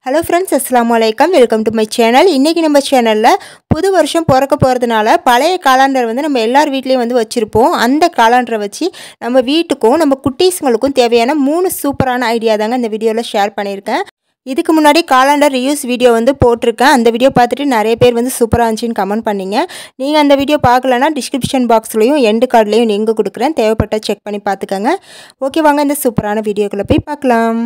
hello friends அஸ்லாம் வலைக்கம் welcome to my channel இன்றைக்கி நம்ம சேனலில் புது வருஷம் பிறக்க போகிறதுனால பழைய காலாண்டர் வந்து நம்ம எல்லார் வீட்லேயும் வந்து வச்சுருப்போம் அந்த காலாண்டரை வச்சு நம்ம வீட்டுக்கும் நம்ம குட்டீஸுங்களுக்கும் தேவையான மூணு சூப்பரான ஐடியா தாங்க இந்த வீடியோவில் ஷேர் பண்ணியிருக்கேன் இதுக்கு முன்னாடி காலாண்டர் ரியூஸ் வீடியோ வந்து போட்டிருக்கேன் அந்த வீடியோ பார்த்துட்டு நிறைய பேர் வந்து சூப்பராக இருந்துச்சுன்னு கமெண்ட் பண்ணீங்க நீங்கள் அந்த வீடியோ பார்க்கலன்னா டிஸ்கிரிப்ஷன் பாக்ஸ்லையும் எண்டு கார்ட்லேயும் லிங்க் கொடுக்குறேன் தேவைப்பட்ட செக் பண்ணி பார்த்துக்கோங்க ஓகே வாங்க இந்த சூப்பரான வீடியோக்குள்ளே போய் பார்க்கலாம்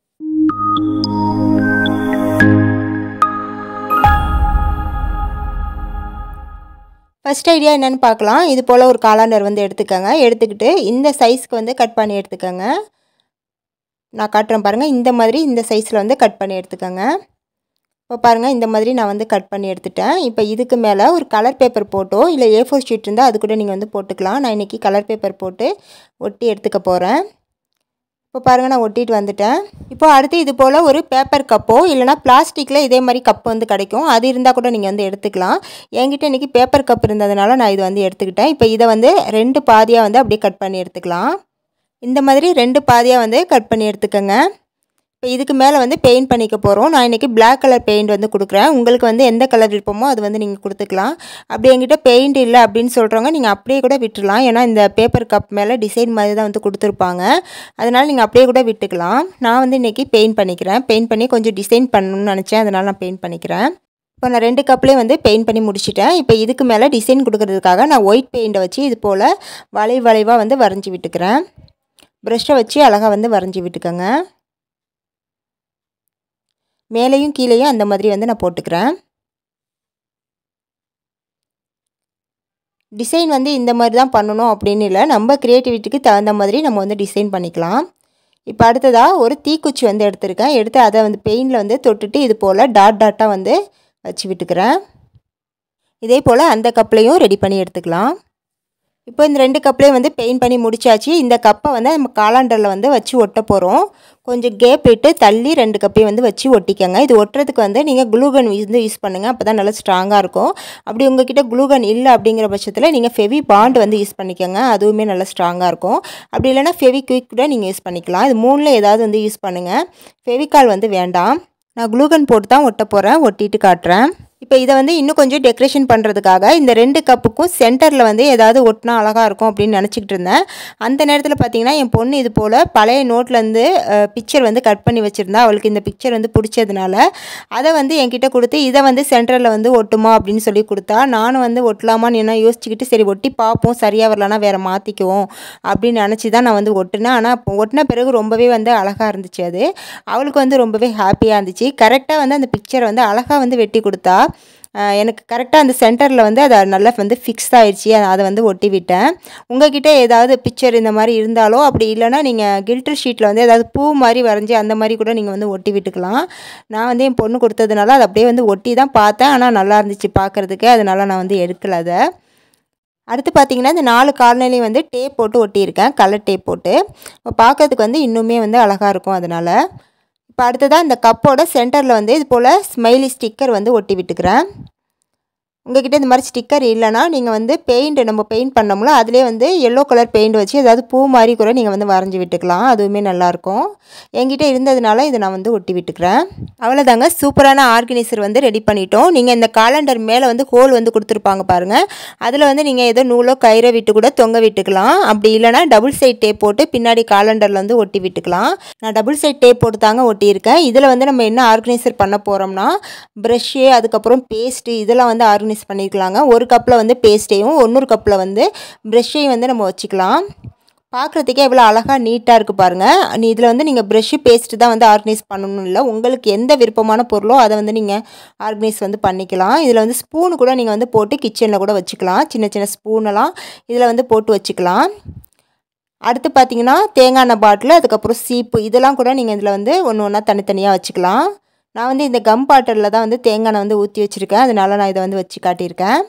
ஃபஸ்ட் ஐடியா என்னென்னு பார்க்கலாம் இது போல் ஒரு காலாண்டர் வந்து எடுத்துக்கோங்க எடுத்துக்கிட்டு இந்த சைஸ்க்கு வந்து கட் பண்ணி எடுத்துக்கோங்க நான் காட்டுறேன் பாருங்கள் இந்த மாதிரி இந்த சைஸில் வந்து கட் பண்ணி எடுத்துக்கோங்க இப்போ பாருங்கள் இந்த மாதிரி நான் வந்து கட் பண்ணி எடுத்துட்டேன் இப்போ இதுக்கு மேலே ஒரு கலர் பேப்பர் போட்டோ இல்லை ஏ ஃபோர் ஷீட் இருந்தால் அது கூட நீங்கள் வந்து போட்டுக்கலாம் நான் இன்றைக்கி கலர் பேப்பர் போட்டு ஒட்டி எடுத்துக்க போகிறேன் இப்போ பாருங்கள் நான் ஒட்டிட்டு வந்துட்டேன் இப்போ அடுத்து இது போல் ஒரு பேப்பர் கப்போ இல்லைனா பிளாஸ்டிக்கில் இதே மாதிரி கப்பு வந்து கிடைக்கும் அது இருந்தால் கூட நீங்கள் வந்து எடுத்துக்கலாம் என்கிட்ட இன்றைக்கி பேப்பர் கப் இருந்ததுனால நான் இது வந்து எடுத்துக்கிட்டேன் இப்போ இதை வந்து ரெண்டு பாதியாக வந்து அப்படியே கட் பண்ணி எடுத்துக்கலாம் இந்த மாதிரி ரெண்டு பாதியாக வந்து கட் பண்ணி எடுத்துக்கோங்க இப்போ இதுக்கு மேலே வந்து பெயிண்ட் பண்ணிக்க போகிறோம் நான் இன்றைக்கி பிளாக் கலர் பெயிண்ட் வந்து கொடுக்குறேன் உங்களுக்கு வந்து எந்த கலர் விருப்பமோ அது வந்து நீங்கள் கொடுத்துக்கலாம் அப்படி என்கிட்ட பெயிண்ட் இல்லை அப்படின்னு சொல்கிறவங்க நீங்கள் அப்படியே கூட விட்டுடலாம் ஏன்னா இந்த பேப்பர் கப் மேலே டிசைன் மாதிரி தான் வந்து கொடுத்துருப்பாங்க அதனால் நீங்கள் அப்படியே கூட விட்டுக்கலாம் நான் வந்து இன்றைக்கி பெயிண்ட் பண்ணிக்கிறேன் பெயிண்ட் பண்ணி கொஞ்சம் டிசைன் பண்ணணும்னு நினச்சேன் அதனால் நான் பெயிண்ட் பண்ணிக்கிறேன் இப்போ நான் ரெண்டு கப்லேயும் வந்து பெயிண்ட் பண்ணி முடிச்சிட்டேன் இப்போ இதுக்கு மேலே டிசைன் கொடுக்கறதுக்காக நான் ஒயிட் பெயிண்ட்டை வச்சு இது போல் வளைவு வளைவாக வந்து வரைஞ்சி விட்டுக்கிறேன் ப்ரெஷ்ஷை வச்சு அழகாக வந்து வரைஞ்சி விட்டுக்கோங்க மேலேயும் கீழேயும் அந்த மாதிரி வந்து நான் போட்டுக்கிறேன் டிசைன் வந்து இந்த மாதிரி தான் பண்ணணும் அப்படின்னு இல்லை நம்ம க்ரியேட்டிவிட்டிக்கு தகுந்த மாதிரி நம்ம வந்து டிசைன் பண்ணிக்கலாம் இப்போ அடுத்ததாக ஒரு தீக்குச்சி வந்து எடுத்திருக்கேன் எடுத்து அதை வந்து பெயிண்டில் வந்து தொட்டுட்டு இது போல் டாட் டாட்டாக வந்து வச்சு விட்டுக்கிறேன் இதே போல் அந்த கப்லேயும் ரெடி பண்ணி எடுத்துக்கலாம் இப்போ இந்த ரெண்டு கப்லேயும் வந்து பெயிண்ட் பண்ணி முடிச்சாச்சு இந்த கப்பை வந்து நம்ம காலாண்டரில் வந்து வச்சு ஒட்ட போகிறோம் கொஞ்சம் கேப் விட்டு தள்ளி ரெண்டு கப்பையும் வந்து வச்சு ஒட்டிக்கோங்க இது ஒட்டுறதுக்கு வந்து நீங்கள் குளூகன் வந்து யூஸ் பண்ணுங்கள் அப்போ தான் நல்லா ஸ்ட்ராங்காக இருக்கும் அப்படி உங்ககிட்ட குளூகன் இல்லை அப்படிங்கிற பட்சத்தில் நீங்கள் ஃபெவி பாண்ட் வந்து யூஸ் பண்ணிக்கோங்க அதுவுமே நல்லா ஸ்ட்ராங்காக இருக்கும் அப்படி இல்லைனா ஃபெவி குயிக் கூட நீங்கள் யூஸ் பண்ணிக்கலாம் இது மூணில் ஏதாவது வந்து யூஸ் பண்ணுங்கள் ஃபெவிகால் வந்து வேண்டாம் நான் குளூகன் போட்டு தான் ஒட்ட போகிறேன் ஒட்டிட்டு காட்டுறேன் இப்போ இதை வந்து இன்னும் கொஞ்சம் டெக்கரேஷன் பண்ணுறதுக்காக இந்த ரெண்டு கப்புக்கும் சென்டரில் வந்து ஏதாவது ஒட்டினா அழகாக இருக்கும் அப்படின்னு நினச்சிக்கிட்டு இருந்தேன் அந்த நேரத்தில் பார்த்தீங்கன்னா என் பொண்ணு இது போல் பழைய நோட்லேருந்து பிக்சர் வந்து கட் பண்ணி வச்சுருந்தா அவளுக்கு இந்த பிக்சர் வந்து பிடிச்சதுனால அதை வந்து என்கிட்ட கொடுத்து இதை வந்து சென்டரில் வந்து ஒட்டுமா அப்படின்னு சொல்லி கொடுத்தா நானும் வந்து ஒட்டலாமான்னு என்ன யோசிச்சுக்கிட்டு சரி ஒட்டி பார்ப்போம் சரியாக வரலன்னா வேறு மாற்றிக்குவோம் அப்படின்னு நினச்சி தான் நான் வந்து ஒட்டினேன் ஆனால் ஒட்டின பிறகு ரொம்பவே வந்து அழகாக இருந்துச்சு அது அவளுக்கு வந்து ரொம்பவே ஹாப்பியாக இருந்துச்சு கரெக்டாக வந்து அந்த பிக்சரை வந்து அழகாக வந்து வெட்டி கொடுத்தா எனக்கு கரெக்டாக அந்த சென்டரில் வந்து அதை நல்லா வந்து ஃபிக்ஸ் ஆகிடுச்சி அதை வந்து ஒட்டி விட்டேன் உங்ககிட்ட ஏதாவது பிக்சர் இந்த மாதிரி இருந்தாலோ அப்படி இல்லைனா நீங்கள் கில்டர் ஷீட்டில் வந்து ஏதாவது பூ மாதிரி வரைஞ்சி அந்த மாதிரி கூட நீங்கள் வந்து ஒட்டி விட்டுக்கலாம் நான் வந்து என் பொண்ணு கொடுத்ததுனால அதை அப்படியே வந்து ஒட்டி தான் பார்த்தேன் ஆனால் நல்லா இருந்துச்சு பார்க்குறதுக்கு அதனால் நான் வந்து எடுக்கலை அதை அடுத்து பார்த்தீங்கன்னா இந்த நாலு கார்னர்லேயும் வந்து டேப் போட்டு ஒட்டியிருக்கேன் கலர் டேப் போட்டு இப்போ பார்க்கறதுக்கு வந்து இன்னுமே வந்து அழகாக இருக்கும் அதனால் இப்போ அடுத்ததாக இந்த கப்போட சென்டரில் வந்து இது போல் ஸ்மைலி ஸ்டிக்கர் வந்து ஒட்டி விட்டுக்கிறேன் உங்ககிட்ட இந்த மாதிரி ஸ்டிக்கர் இல்லைனா நீங்கள் வந்து பெயிண்ட் நம்ம பெயிண்ட் பண்ணோம்ல அதிலே வந்து எல்லோ கலர் பெயிண்ட் வச்சு ஏதாவது பூ மாதிரி கூட நீங்கள் வந்து வரைஞ்சி விட்டுக்கலாம் அதுவுமே நல்லாயிருக்கும் என்கிட்ட இருந்ததுனால இதை நான் வந்து ஒட்டி விட்டுக்கிறேன் அவ்வளோதாங்க சூப்பரான ஆர்கனைசர் வந்து ரெடி பண்ணிட்டோம் நீங்கள் இந்த காலண்டர் மேலே வந்து ஹோல் வந்து கொடுத்துருப்பாங்க பாருங்கள் அதில் வந்து நீங்கள் ஏதோ நூலோ கயிறை விட்டு கூட தொங்க விட்டுக்கலாம் அப்படி இல்லைனா டபுள் சைட் டேப் போட்டு பின்னாடி காலண்டரில் வந்து ஒட்டி விட்டுக்கலாம் நான் டபுள் சைட் டேப் போட்டு தாங்க ஒட்டியிருக்கேன் இதில் வந்து நம்ம என்ன ஆர்கனைசர் பண்ண போகிறோம்னா ப்ரஷ்ஷு அதுக்கப்புறம் பேஸ்ட்டு இதெல்லாம் வந்து ஆர்கனைஸ் யூஸ் பண்ணிக்கலாங்க ஒரு கப்பில் வந்து பேஸ்ட்டையும் இன்னொரு கப்பில் வந்து ப்ரெஷ்ஷையும் வந்து நம்ம வச்சுக்கலாம் பார்க்குறதுக்கே எவ்வளோ அழகாக நீட்டாக இருக்குது பாருங்கள் நீ இதில் வந்து நீங்கள் ப்ரெஷ்ஷு பேஸ்ட்டு தான் வந்து ஆர்கனைஸ் பண்ணணும் இல்லை உங்களுக்கு எந்த விருப்பமான பொருளோ அதை வந்து நீங்கள் ஆர்கனைஸ் வந்து பண்ணிக்கலாம் இதில் வந்து ஸ்பூனு கூட நீங்கள் வந்து போட்டு கிச்சனில் கூட வச்சுக்கலாம் சின்ன சின்ன ஸ்பூனெல்லாம் இதில் வந்து போட்டு வச்சுக்கலாம் அடுத்து பார்த்தீங்கன்னா தேங்காய் எண்ணெய் பாட்டில் அதுக்கப்புறம் சீப்பு இதெல்லாம் கூட நீங்கள் இதில் வந்து ஒன்று ஒன்றா தனித்தனியாக வச்சுக்கலாம் நான் வந்து இந்த கம் பாட்டிலில் தான் வந்து தேங்காய் வந்து ஊற்றி வச்சுருக்கேன் அதனால நான் இதை வந்து வச்சு காட்டியிருக்கேன்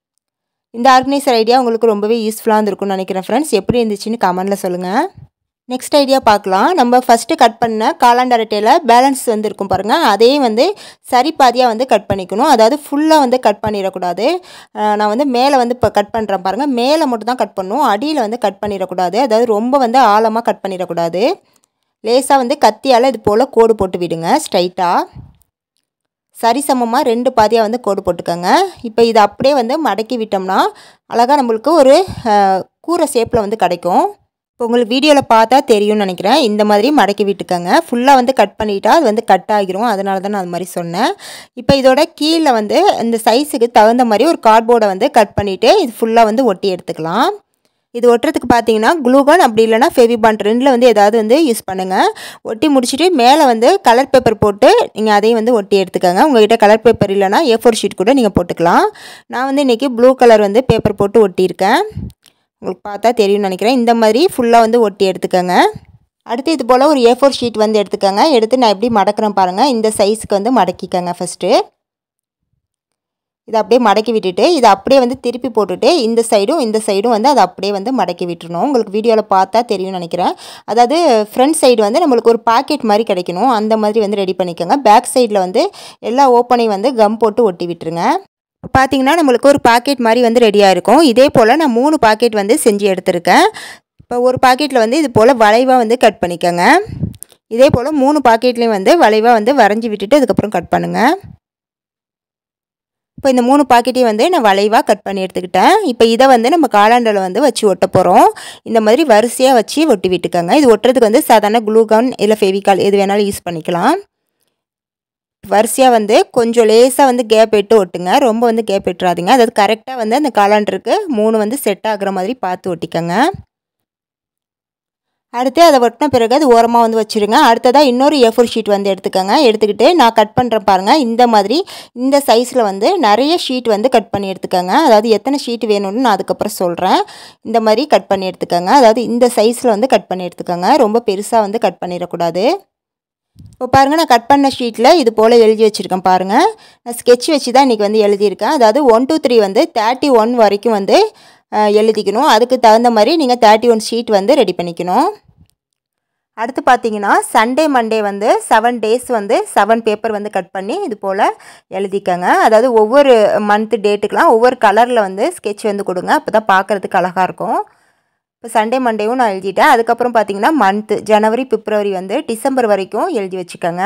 இந்த ஆர்கனைசர் ஐடியா உங்களுக்கு ரொம்பவே யூஸ்ஃபுல்லாக இருந்திருக்கும்னு நினைக்கிறேன் ஃப்ரெண்ட்ஸ் எப்படி இருந்துச்சுன்னு கமெண்டில் சொல்லுங்கள் நெக்ஸ்ட் ஐடியா பார்க்கலாம் நம்ம ஃபஸ்ட்டு கட் பண்ண காலாண்டர் அட்டையில் பேலன்ஸ் வந்து இருக்கும் பாருங்கள் அதையும் வந்து சரி பாதியாக வந்து கட் பண்ணிக்கணும் அதாவது ஃபுல்லாக வந்து கட் பண்ணிடக்கூடாது நான் வந்து மேலே வந்து இப்போ கட் பண்ணுறேன் பாருங்கள் மேலே மட்டும் தான் கட் பண்ணணும் அடியில் வந்து கட் பண்ணிடக்கூடாது அதாவது ரொம்ப வந்து ஆழமாக கட் பண்ணிடக்கூடாது லேசாக வந்து கத்தியால் இது போல் கோடு போட்டு விடுங்க ஸ்ட்ரைட்டாக சரிசமமாக ரெண்டு பாதியாக வந்து கோடு போட்டுக்கோங்க இப்போ இதை அப்படியே வந்து மடக்கி விட்டோம்னா அழகாக நம்மளுக்கு ஒரு அஹ், கூரை ஷேப்பில் வந்து கிடைக்கும் இப்போ உங்களுக்கு வீடியோவில் பார்த்தா தெரியும்னு நினைக்கிறேன் இந்த மாதிரி மடக்கி விட்டுக்கோங்க ஃபுல்லாக வந்து கட் பண்ணிட்டா அது வந்து கட் ஆகிரும் அதனால தான் நான் அது மாதிரி சொன்னேன் இப்போ இதோட கீழே வந்து இந்த சைஸுக்கு தகுந்த மாதிரி ஒரு கார்ட்போர்டை வந்து கட் பண்ணிவிட்டு இது ஃபுல்லாக வந்து ஒட்டி எடுத்துக்கலாம் இது ஒட்டுறதுக்கு பார்த்தீங்கன்னா க்ளூகன் அப்படி இல்லைனா ஃபெவிபாண்ட் ரெண்டில் வந்து ஏதாவது வந்து யூஸ் பண்ணுங்கள் ஒட்டி முடிச்சுட்டு மேலே வந்து கலர் பேப்பர் போட்டு நீங்கள் அதையும் வந்து ஒட்டி எடுத்துக்கோங்க உங்கள்கிட்ட கலர் பேப்பர் இல்லைனா ஏ ஃபோர் ஷீட் கூட நீங்கள் போட்டுக்கலாம் நான் வந்து இன்றைக்கி ப்ளூ கலர் வந்து பேப்பர் போட்டு ஒட்டியிருக்கேன் உங்களுக்கு பார்த்தா தெரியும்னு நினைக்கிறேன் இந்த மாதிரி ஃபுல்லாக வந்து ஒட்டி எடுத்துக்கோங்க அடுத்து இது போல் ஒரு ஏ ஃபோர் ஷீட் வந்து எடுத்துக்கோங்க எடுத்து நான் எப்படி மடக்கிறேன் பாருங்கள் இந்த சைஸ்க்கு வந்து மடக்கிக்கோங்க ஃபஸ்ட்டு இதை அப்படியே மடக்கி விட்டுட்டு இதை அப்படியே வந்து திருப்பி போட்டுட்டு இந்த சைடும் இந்த சைடும் வந்து அதை அப்படியே வந்து மடக்கி விட்டுறணும் உங்களுக்கு வீடியோவில் பார்த்தா தெரியும்னு நினைக்கிறேன் அதாவது ஃப்ரண்ட் சைடு வந்து நம்மளுக்கு ஒரு பாக்கெட் மாதிரி கிடைக்கணும் அந்த மாதிரி வந்து ரெடி பண்ணிக்கோங்க பேக் சைடில் வந்து எல்லா ஓப்பனையும் வந்து கம் போட்டு ஒட்டி விட்டுருங்க இப்போ பார்த்தீங்கன்னா நம்மளுக்கு ஒரு பாக்கெட் மாதிரி வந்து ரெடியாக இருக்கும் இதே போல் நான் மூணு பாக்கெட் வந்து செஞ்சு எடுத்திருக்கேன் இப்போ ஒரு பாக்கெட்டில் வந்து இது போல் வளைவாக வந்து கட் பண்ணிக்கோங்க இதே போல் மூணு பாக்கெட்லேயும் வந்து வளைவாக வந்து வரைஞ்சி விட்டுட்டு அதுக்கப்புறம் கட் பண்ணுங்கள் இப்போ இந்த மூணு பாக்கெட்டையும் வந்து நான் வளைவாக கட் பண்ணி எடுத்துக்கிட்டேன் இப்போ இதை வந்து நம்ம காலாண்டில் வந்து வச்சு ஒட்ட போகிறோம் இந்த மாதிரி வரிசையாக வச்சு ஒட்டி விட்டுக்கோங்க இது ஒட்டுறதுக்கு வந்து சாதாரண க்ளூகான் இல்லை ஃபெவிகால் எது வேணாலும் யூஸ் பண்ணிக்கலாம் வரிசையாக வந்து கொஞ்சம் லேசாக வந்து கேப் விட்டு ஒட்டுங்க ரொம்ப வந்து கேப் விட்டுறாதீங்க அதாவது கரெக்டாக வந்து அந்த காலாண்டருக்கு மூணு வந்து செட் ஆகுற மாதிரி பார்த்து ஒட்டிக்கோங்க அடுத்து அதை ஒட்டின பிறகு அது ஓரமாக வந்து வச்சுருங்க அடுத்ததாக இன்னொரு ஏ ஃபோர் ஷீட் வந்து எடுத்துக்கோங்க எடுத்துக்கிட்டு நான் கட் பண்ணுறேன் பாருங்கள் இந்த மாதிரி இந்த சைஸில் வந்து நிறைய ஷீட் வந்து கட் பண்ணி எடுத்துக்கோங்க அதாவது எத்தனை ஷீட் வேணும்னு நான் அதுக்கப்புறம் சொல்கிறேன் இந்த மாதிரி கட் பண்ணி எடுத்துக்கோங்க அதாவது இந்த சைஸில் வந்து கட் பண்ணி எடுத்துக்கோங்க ரொம்ப பெருசாக வந்து கட் பண்ணிடக்கூடாது இப்போ பாருங்கள் நான் கட் பண்ண ஷீட்டில் இது போல் எழுதி வச்சுருக்கேன் பாருங்கள் நான் ஸ்கெட்ச் வச்சு தான் இன்றைக்கி வந்து எழுதியிருக்கேன் அதாவது ஒன் டூ த்ரீ வந்து தேர்ட்டி ஒன் வரைக்கும் வந்து அஹ், எழுதிக்கணும் அதுக்கு தகுந்த மாதிரி நீங்கள் தேர்ட்டி ஒன் ஷீட் வந்து ரெடி பண்ணிக்கணும் அடுத்து பார்த்தீங்கன்னா சண்டே மண்டே வந்து செவன் டேஸ் வந்து செவன் பேப்பர் வந்து கட் பண்ணி இது போல் எழுதிக்கங்க அதாவது ஒவ்வொரு மந்த் டேட்டுக்கெலாம் ஒவ்வொரு கலரில் வந்து ஸ்கெட்ச் வந்து கொடுங்க அப்போ தான் பார்க்குறதுக்கு அழகாக இருக்கும் இப்போ சண்டே மண்டேவும் நான் எழுதிட்டேன் அதுக்கப்புறம் பார்த்தீங்கன்னா மந்த்து ஜனவரி பிப்ரவரி வந்து டிசம்பர் வரைக்கும் எழுதி வச்சுக்கோங்க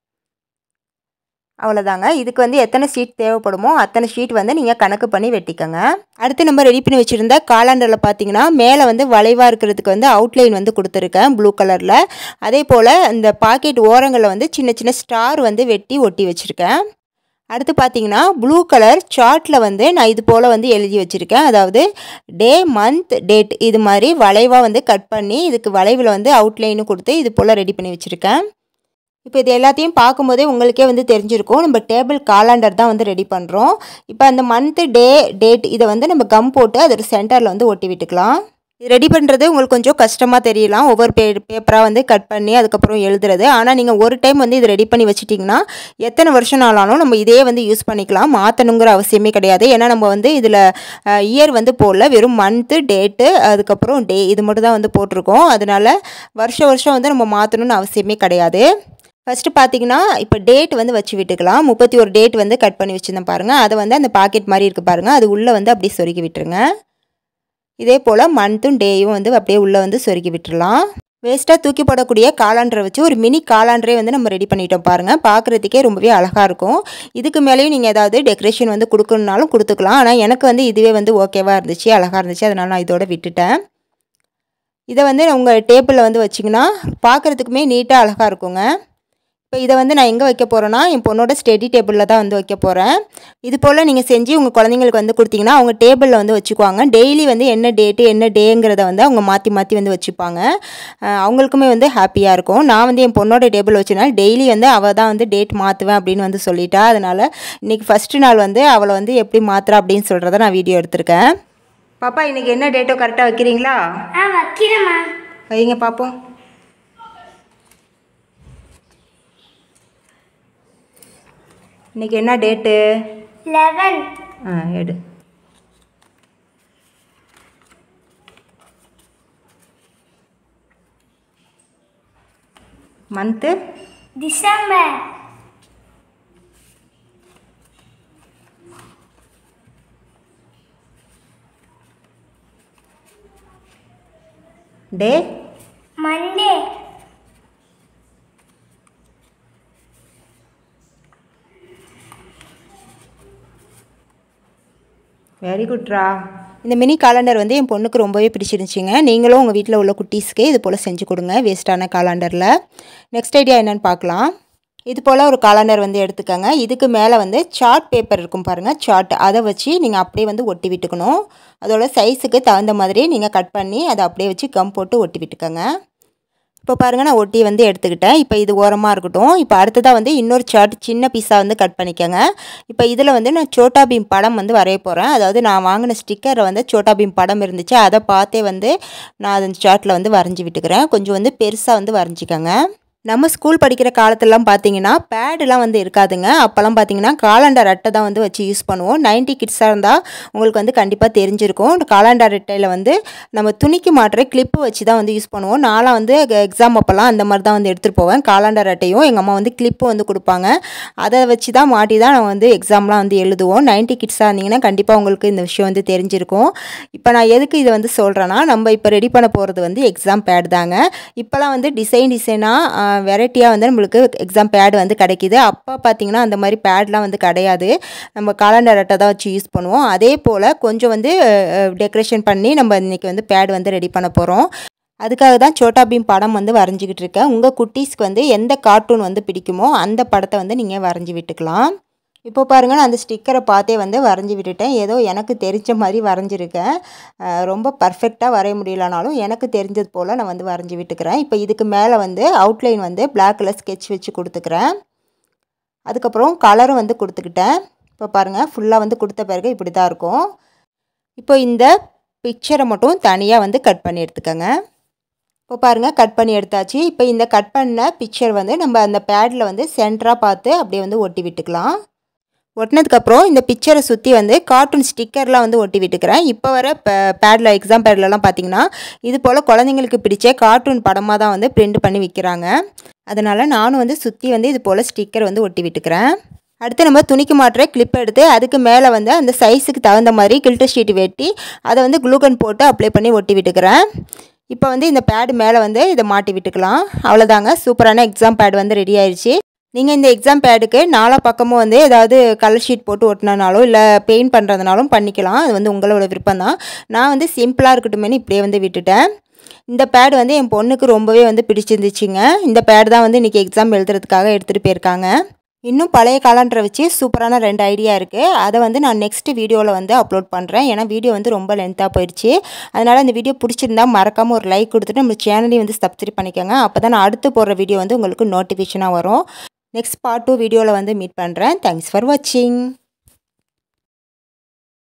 அவ்வளோதாங்க இதுக்கு வந்து எத்தனை ஷீட் தேவைப்படுமோ அத்தனை ஷீட் வந்து நீங்கள் கணக்கு பண்ணி வெட்டிக்கோங்க அடுத்து நம்ம ரெடி பண்ணி வச்சுருந்த காலாண்டரில் பார்த்தீங்கன்னா மேலே வந்து வளைவாக இருக்கிறதுக்கு வந்து அவுட்லைன் வந்து கொடுத்துருக்கேன் ப்ளூ கலரில் அதே போல் இந்த பாக்கெட் ஓரங்களில் வந்து சின்ன சின்ன ஸ்டார் வந்து வெட்டி ஒட்டி வச்சுருக்கேன் அடுத்து பார்த்தீங்கன்னா ப்ளூ கலர் சார்ட்டில் வந்து நான் இது போல் வந்து எழுதி வச்சுருக்கேன் அதாவது டே மந்த் டேட் இது மாதிரி வளைவாக வந்து கட் பண்ணி இதுக்கு வளைவில் வந்து அவுட்லைனும் கொடுத்து இது போல் ரெடி பண்ணி வச்சுருக்கேன் இப்போ இது எல்லாத்தையும் பார்க்கும்போதே உங்களுக்கே வந்து தெரிஞ்சிருக்கும் நம்ம டேபிள் காலாண்டர் தான் வந்து ரெடி பண்ணுறோம் இப்போ அந்த மந்த்து டே டேட் இதை வந்து நம்ம கம் போட்டு அதோட சென்டரில் வந்து ஒட்டி விட்டுக்கலாம் இது ரெடி பண்ணுறது உங்களுக்கு கொஞ்சம் கஷ்டமாக தெரியலாம் ஒவ்வொரு பே பேப்பராக வந்து கட் பண்ணி அதுக்கப்புறம் எழுதுறது ஆனால் நீங்கள் ஒரு டைம் வந்து இது ரெடி பண்ணி வச்சிட்டிங்கன்னா எத்தனை வருஷம் நாளாலும் நம்ம இதே வந்து யூஸ் பண்ணிக்கலாம் மாற்றணுங்கிற அவசியமே கிடையாது ஏன்னா நம்ம வந்து இதில் இயர் வந்து போடல வெறும் மந்த்து டேட்டு அதுக்கப்புறம் டே இது மட்டும் தான் வந்து போட்டிருக்கோம் அதனால் வருஷம் வருஷம் வந்து நம்ம மாற்றணும்னு அவசியமே கிடையாது ஃபஸ்ட்டு பார்த்தீங்கன்னா இப்போ டேட் வந்து வச்சு விட்டுக்கலாம் முப்பத்தி ஒரு டேட் வந்து கட் பண்ணி வச்சுருந்தேன் பாருங்கள் அதை வந்து அந்த பாக்கெட் மாதிரி இருக்குது பாருங்கள் அது உள்ளே வந்து அப்படியே சொருகி விட்டுருங்க இதே போல் மந்த்தும் டேயும் வந்து அப்படியே உள்ளே வந்து சொருகி விட்டுறலாம் வேஸ்ட்டாக தூக்கி போடக்கூடிய காலாண்டரை வச்சு ஒரு மினி காலாண்டரே வந்து நம்ம ரெடி பண்ணிட்டோம் பாருங்கள் பார்க்குறதுக்கே ரொம்பவே அழகாக இருக்கும் இதுக்கு மேலேயும் நீங்கள் ஏதாவது டெக்கரேஷன் வந்து கொடுக்கணுனாலும் கொடுத்துக்கலாம் ஆனால் எனக்கு வந்து இதுவே வந்து ஓகேவாக இருந்துச்சு அழகாக இருந்துச்சு அதனால் நான் இதோட விட்டுட்டேன் இதை வந்து உங்கள் டேபிளில் வந்து வச்சிங்கன்னா பார்க்குறதுக்குமே நீட்டாக அழகாக இருக்குங்க இப்போ இதை வந்து நான் எங்கே வைக்க போகிறேன்னா என் பொண்ணோட ஸ்டடி டேபிளில் தான் வந்து வைக்க போகிறேன் இது போல் நீங்கள் செஞ்சு உங்கள் குழந்தைங்களுக்கு வந்து கொடுத்தீங்கன்னா அவங்க டேபிளில் வந்து வச்சுக்குவாங்க டெய்லி வந்து என்ன டேட்டு என்ன டேங்கிறத வந்து அவங்க மாற்றி மாற்றி வந்து வச்சுப்பாங்க அஹ் அவங்களுக்குமே வந்து ஹாப்பியாக இருக்கும் நான் வந்து என் பொண்ணோட டேபிள் வச்சனால டெய்லி வந்து அவள் தான் வந்து டேட் மாற்றுவேன் அப்படின்னு வந்து சொல்லிட்டா அதனால் இன்றைக்கி ஃபஸ்ட்டு நாள் வந்து அவளை வந்து எப்படி மாற்றுறா அப்படின்னு சொல்கிறத நான் வீடியோ எடுத்திருக்கேன் பாப்பா இன்றைக்கி என்ன டேட்டோ கரெக்டாக வைக்கிறீங்களா ஆ வைக்கிறேம்மா வைங்க பார்ப்போம் இன்னைக்கு என்ன டேட்டு லெவன் ஆ எடு month December day Monday very குட்ரா இந்த மினி காலண்டர் வந்து என் பொண்ணுக்கு ரொம்பவே பிடிச்சிருந்துச்சிங்க நீங்களும் உங்கள் வீட்டில் உள்ள குட்டீஸ்க்கு இது போல் செஞ்சு கொடுங்க வேஸ்ட்டான காலண்டரில் நெக்ஸ்ட் ஐடியா என்னென்னு பார்க்கலாம் இது போல் ஒரு காலண்டர் வந்து எடுத்துக்கோங்க இதுக்கு மேலே வந்து சார்ட் பேப்பர் இருக்கும் பாருங்கள் சார்ட் அதை வச்சு நீங்கள் அப்படியே வந்து ஒட்டி விட்டுக்கணும் அதோட சைஸுக்கு தகுந்த மாதிரி நீங்கள் கட் பண்ணி அதை அப்படியே வச்சு கம் போட்டு ஒட்டி விட்டுக்கோங்க இப்போ பாருங்கள் நான் ஒட்டி வந்து எடுத்துக்கிட்டேன் இப்போ இது ஓரமாக இருக்கட்டும் இப்போ அடுத்ததாக வந்து இன்னொரு சார்ட் சின்ன பீஸாக வந்து கட் பண்ணிக்கோங்க இப்போ இதில் வந்து நான் சோட்டா பீம் படம் வந்து வரைய போகிறேன் அதாவது நான் வாங்கின ஸ்டிக்கரில் வந்து சோட்டா பீம் படம் இருந்துச்சு அதை பார்த்தே வந்து நான் அந்த சார்ட்டில் வந்து வரைஞ்சி விட்டுக்கிறேன் கொஞ்சம் வந்து பெருசாக வந்து வரைஞ்சிக்கோங்க நம்ம ஸ்கூல் படிக்கிற காலத்துலலாம் பார்த்தீங்கன்னா பேடெலாம் வந்து இருக்காதுங்க அப்போல்லாம் பார்த்தீங்கன்னா காலண்டர் அட்டை தான் வந்து வச்சு யூஸ் பண்ணுவோம் நைன்ட்டி கிட்ஸாக இருந்தால் உங்களுக்கு வந்து கண்டிப்பாக தெரிஞ்சிருக்கும் காலண்டர் அட்டையில் வந்து நம்ம துணிக்கு மாட்டுற கிளிப்பு வச்சு தான் வந்து யூஸ் பண்ணுவோம் நான்லாம் வந்து எக்ஸாம் அப்போல்லாம் அந்த மாதிரி தான் வந்து எடுத்துகிட்டு போவேன் காலண்டர் அட்டையும் எங்கள் அம்மா வந்து கிளிப்பு வந்து கொடுப்பாங்க அதை வச்சு தான் மாட்டி தான் நான் வந்து எக்ஸாம்லாம் வந்து எழுதுவோம் நைன்ட்டி கிட்ஸாக இருந்தீங்கன்னா கண்டிப்பாக உங்களுக்கு இந்த விஷயம் வந்து தெரிஞ்சிருக்கும் இப்போ நான் எதுக்கு இதை வந்து சொல்கிறேன்னா நம்ம இப்போ ரெடி பண்ண போகிறது வந்து எக்ஸாம் பேட் தாங்க இப்போலாம் வந்து டிசைன் டிசைனாக வெரைட்டியாக வந்து நம்மளுக்கு எக்ஸாம் பேட் வந்து கிடைக்கிது அப்போ பார்த்திங்கன்னா அந்த மாதிரி பேட்லாம் வந்து கிடையாது நம்ம காலண்டர் அட்டை தான் வச்சு யூஸ் பண்ணுவோம் அதே போல் கொஞ்சம் வந்து டெக்கரேஷன் பண்ணி நம்ம இன்றைக்கி வந்து பேட் வந்து ரெடி பண்ண போகிறோம் அதுக்காக தான் சோட்டா பீம் படம் வந்து வரைஞ்சிக்கிட்டு இருக்கேன் உங்கள் குட்டீஸ்க்கு வந்து எந்த கார்ட்டூன் வந்து பிடிக்குமோ அந்த படத்தை வந்து நீங்கள் வரைஞ்சி விட்டுக்கலாம் இப்போ பாருங்கள் நான் அந்த ஸ்டிக்கரை பார்த்தே வந்து வரைஞ்சி விட்டுட்டேன் ஏதோ எனக்கு தெரிஞ்ச மாதிரி வரைஞ்சிருக்கேன் ரொம்ப பர்ஃபெக்டாக வரைய முடியலனாலும் எனக்கு தெரிஞ்சது போல் நான் வந்து வரைஞ்சி விட்டுக்கிறேன் இப்போ இதுக்கு மேலே வந்து அவுட்லைன் வந்து பிளாக் கலர் ஸ்கெட்ச் வச்சு கொடுத்துக்கிறேன் அதுக்கப்புறம் கலரும் வந்து கொடுத்துக்கிட்டேன் இப்போ பாருங்கள் ஃபுல்லாக வந்து கொடுத்த பிறகு இப்படி தான் இருக்கும் இப்போ இந்த பிக்சரை மட்டும் தனியாக வந்து கட் பண்ணி எடுத்துக்கோங்க இப்போ பாருங்கள் கட் பண்ணி எடுத்தாச்சு இப்போ இந்த கட் பண்ண பிக்சர் வந்து நம்ம அந்த பேடில் வந்து சென்டராக பார்த்து அப்படியே வந்து ஒட்டி விட்டுக்கலாம் ஒட்டினதுக்கப்புறம் இந்த பிக்சரை சுற்றி வந்து கார்ட்டூன் ஸ்டிக்கர்லாம் வந்து ஒட்டி விட்டுக்கிறேன் இப்போ வர பேடில் எக்ஸாம் பேட்லலாம் பார்த்தீங்கன்னா இது போல் குழந்தைங்களுக்கு பிடிச்ச கார்ட்டூன் படமாக தான் வந்து பிரிண்ட் பண்ணி விற்கிறாங்க அதனால் நானும் வந்து சுற்றி வந்து இது போல் ஸ்டிக்கர் வந்து ஒட்டி விட்டுக்கிறேன் அடுத்து நம்ம துணிக்கு மாட்டுற கிளிப் எடுத்து அதுக்கு மேலே வந்து அந்த சைஸுக்கு தகுந்த மாதிரி கில்டர் ஷீட் வெட்டி அதை வந்து குளூகன் போட்டு அப்ளை பண்ணி ஒட்டி விட்டுக்கிறேன் இப்போ வந்து இந்த பேடு மேலே வந்து இதை மாட்டி விட்டுக்கலாம் அவ்வளோதாங்க சூப்பரான எக்ஸாம் பேட் வந்து ரெடி ஆயிடுச்சு நீங்கள் இந்த எக்ஸாம் பேடுக்கு நாலா பக்கமும் வந்து ஏதாவது கலர் ஷீட் போட்டு ஒட்டினாலும் இல்லை பெயிண்ட் பண்ணுறதுனாலும் பண்ணிக்கலாம் அது வந்து உங்களோட விருப்பம் தான் நான் வந்து சிம்பிளாக இருக்கட்டுமேனு இப்படியே வந்து விட்டுட்டேன் இந்த பேட் வந்து என் பொண்ணுக்கு ரொம்பவே வந்து பிடிச்சிருந்துச்சுங்க இந்த பேட் தான் வந்து இன்றைக்கி எக்ஸாம் எழுதுறதுக்காக எடுத்துகிட்டு போயிருக்காங்க இன்னும் பழைய காலண்டரை வச்சு சூப்பரான ரெண்டு ஐடியா இருக்குது அதை வந்து நான் நெக்ஸ்ட் வீடியோவில் வந்து அப்லோட் பண்ணுறேன் ஏன்னா வீடியோ வந்து ரொம்ப லென்த்தாக போயிடுச்சு அதனால் இந்த வீடியோ பிடிச்சிருந்தா மறக்காமல் ஒரு லைக் கொடுத்துட்டு நம்ம சேனலையும் வந்து சப்ஸ்கிரைப் பண்ணிக்கோங்க அப்போ தான் நான் அடுத்து போடுற வீடியோ வந்து உங்களுக்கு நோட்டிஃபிகேஷனாக வரும் நெக்ஸ்ட் பார்ட் டூ வீடியோவில் வந்து மீட் பண்ணுறேன் தேங்க்ஸ் ஃபார் வாட்சிங்